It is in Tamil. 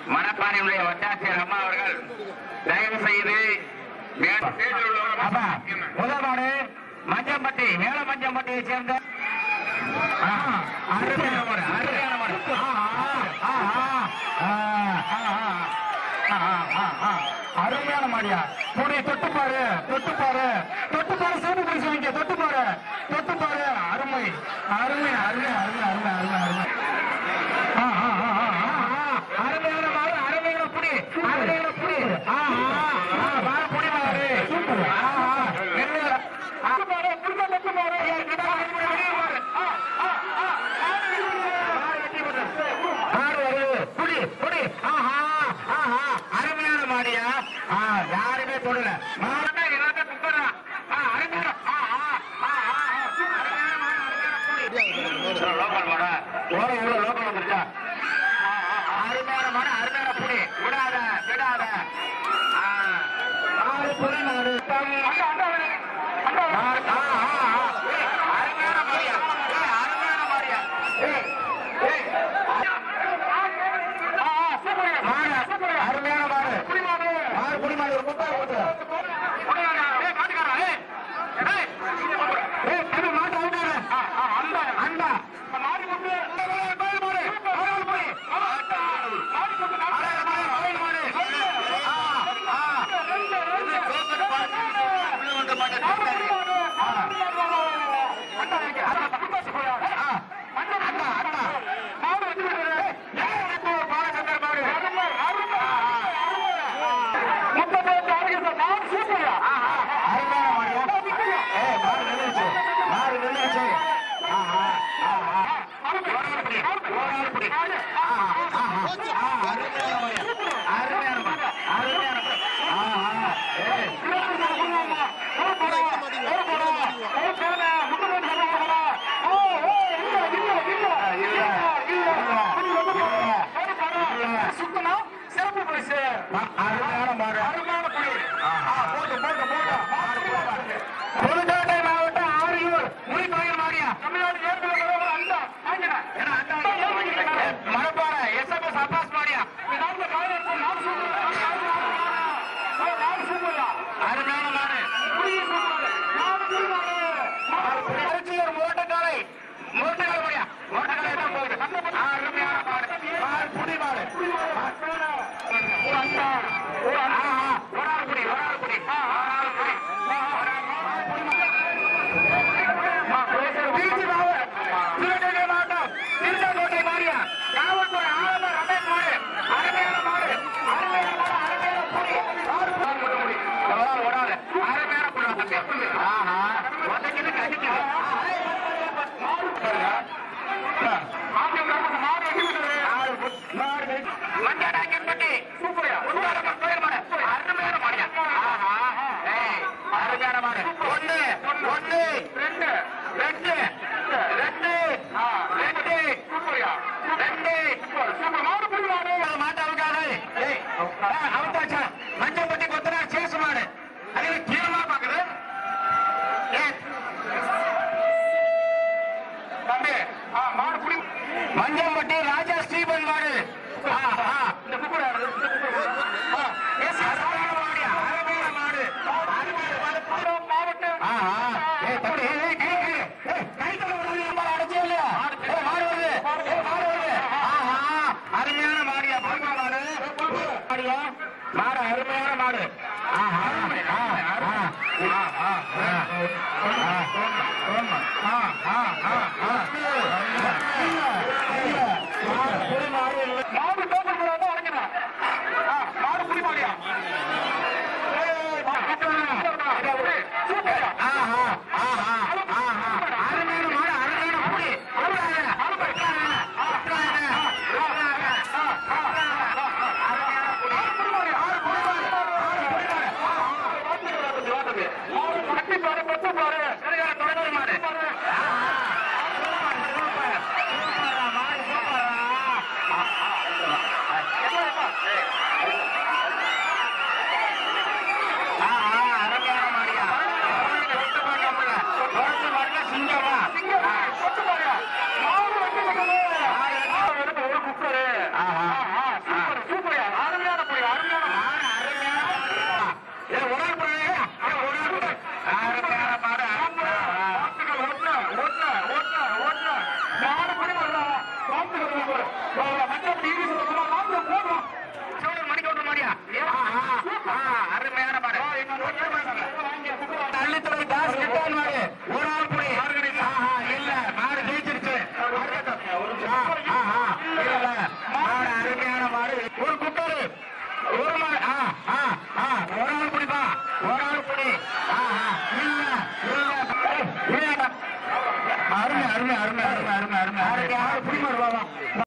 மணப்பாறையுடைய வட்டாட்சியர் அம்மா அவர்கள் தயவு செய்து மே- ஸ்டேஜில் உள்ளவர்கள் அப்பா, முதல் மாடு மஞ்சம்பட்டி மேல மஞ்சம்பட்டியை சேர்ந்த ஆ, அருமையான மாடு அருமையான மாடு ஆ, ஆ, ஆ, ஆ, ஆ, ஆ, ஆ, ஆ, ஆ. அருமையான மாடியா புடி தொட்டு பாரு தொட்டு பாரு தொட்டு பாரு சேமி பிடிச்சு வைக்க தொட்டு பாரு தொட்டு பாரு அருமை அருமை அருமை அருமை அருமை அருமை அருமை ஆ, ஆ, ஆ, ஆ, ஆ, ஆ. அருமையான மாடு அருமையான புடி அருமையான புடி ஆ, ஆ, ஆ, வா, புடி மாடு ஆ, ஆ, மெல்ல. ஆ, மாடு, புடிக்க தொட்டு மாடு. ஏய், கிட்ட வா, வெளியே வெளியே மாடு. ஆ, ஆ, ஆ, மாடு வெட்டி விடு. மாடு வெட்டி விடு. மாடு வருது. புடி, புடி. ஆஹா, ஆஹா, அருமையான மாடியா ஆ, யாருமே தொடல மாடுனா எல்லாத்தையும் கும்பிடுறா. ஆ, அருமையான ஆ, ஆ, ஆ, ஆ, ஆ. அருமையான மாடு, அருமையான புடி. லோக்கல் மாடா ஓர ஊர லோக்கல் வந்துருச்சா அருமையான மாடு அருமையான புடி விடாத விடாத ஆ. மாடு புடி மாடு மாடு, ஆ, ஆ, ஆ. ஏய், அருமையான மாடியா ஏய், அருமையான மாடியா ஏய், ஏய். ஆ, ஆ, சூப்பர். மாடு, அருமையான மாடு மாடு புடி மாடு ஒரு முட்டை போட்டு ஏய், மாட்டுக்காரா, ஏய். ஏய். ஏய், தம்பி, மாட்டு அவுட்டாரு. அண்டா. மாடு முட்டு. ஏய், மாடு, மாடு. மாடு புடி. அழகு மாடு, அழகு மாடு. ஆ, ஆ. உள்ள வந்து மாட்டு தூக்காது. ஆ. அண்டா இருக்கு. அண்டா, தப்பிச்சு போயா. ஆ. அண்டா, அண்டா, அண்டா. மாடு வெட்டி விடுறது. ஏய், இப்போ பாலச்சந்தர் மாடு. ஆ, ஆ. முப்பத்தெட்டு அருகே மாடு சூப்பரா. அருமையான மாடியா? ஏய், மாடு நின்னுச்சு. மாடு நின்னுச்சு. ஆஹா, ஆஹா. ஒரு ஆள் பிடி, ஒரு ஆள் பிடி. ஆஹா, ஆஹா. ஆ, அருமையான மாடியா? அருமையான மாடு, அருமையான மாடு. ஆஹா, ஏய். ஒரு போடா, ஒரு போடா, ஒரு போடா, முப்பத்தெட்டு சதம் போடா. ஓ, ஓ, இல்ல, இல்ல, இல்ல. இல்ல, இல்ல, இல்ல. சுத்தமா சிறப்பு பரிசு அருமையான மாடு அருமையான புலி போட்டு போட்டு போட்டு புதுக்கோட்டை மாவட்டம் ஆரியூர் முடிப்பாயர் மாடியா தமிழ்நாடு ஏற்கனவே முதல்வர் அண்டா வாங்கினா ஏன்னா அண்டா Manapparai S M S Abbas மாடியா அருமையான மாடு திருச்சியூர் மூட்டக்காலை மூட்டக்காலை மாடியா மூட்டக்காலை தான் போகுது அருமையான மாடு மாடு புடி மாடு ஒரு அண்டா ஒரு அண்டா ஒரு ஆள் புடி ஒரு ஆள் புடி ஒரு ஆள் புடி திருச்சி மாவட்டம் சிவகங்கை மாவட்டம் திருச்சாக்கோட்டை மாரியா காவல்துறை ஆளுநர் ரமேஷ் மாடு அருமையான மாடு அருமையான மாடு அருமையான புடி ஆறு மாடு மட்டும் புடி எவ்வளவு ஓடாது அருமையான புடி தம்பி ஆஹா உதக்கிட்டு கடிக்குது மஞ்சடாக்கம்பட்டி சூப்பரா உண்டாரம்மன் கோயில் மாடு அருமையான மாடியா ஆஹா ஏய் அருமையான மாடு ஒண்ணு ஒண்ணு ரெண்டு ரெண்டு ரெண்டு ரெண்டு சூப்பரியா ரெண்டு சூப்பர் மாடு புடி மாடு மாட்டு அவுக்காது ஏய் அவுத்தாச்சா மஞ்சப்பட்டி கொத்தனா சேசு மாடு அதுல கீழமா பாக்குது ஏய் தம்பி ஆ, மாடு புடி மஞ்சம்பட்டி ராஜா ஸ்ரீபன் மாடு ஆ, ஆ, இந்த குக்குடு ஆடுது, இந்த குக்குடு. ஆ, எஸ், அருமையான மாடியா, அருமையான மாடு. அருமையான மாடு, புதுக்கோட்டை மாவட்டம். ஆ, ஆ, ஏய், தம்பி, ஏய், ஏய், கை, கை, ஏய், கை தள்ள விடாதீங்க, மாடு அடிச்சே இல்லையா? ஏய், மாடு வருது, ஏய், மாடு வருது. ஆ, ஆ, அருமையான மாடியா, புதுக்கோட்டை மாடு. மாடியா, மாடு, அருமையான மாடு